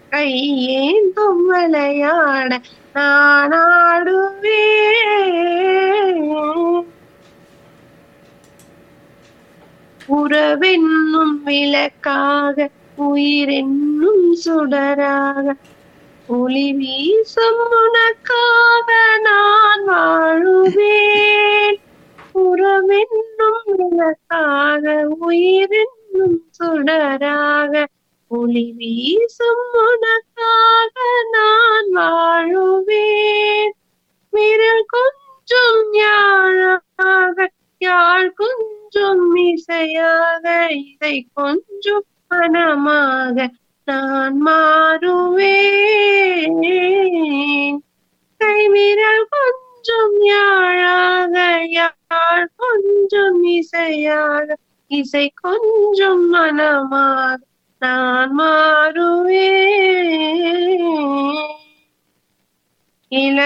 கையேந்தும் விளையாட நான் ஆடுவேன் உறவென்னும் விளக்காக உயிரென்னும் சுடராக ஒளி வீசும் உனக்காக நான் வாழுவேன் உறவென்னும் விளக்காக உயிரென்னும் சுடராக ஒளி வீசும் உனக்காக நான் வாழுவேன் விரல் கொஞ்சம் யாழாக யாழ் கொஞ்சம் இசையாக இதை கொஞ்சம் மனமாக நான் மாறுவேன் கைவிரல் கொஞ்சம் யாழாக யாழ் கொஞ்சம் இசையாக இசை கொஞ்சம் மனமாக நான் மாறுவேன் இள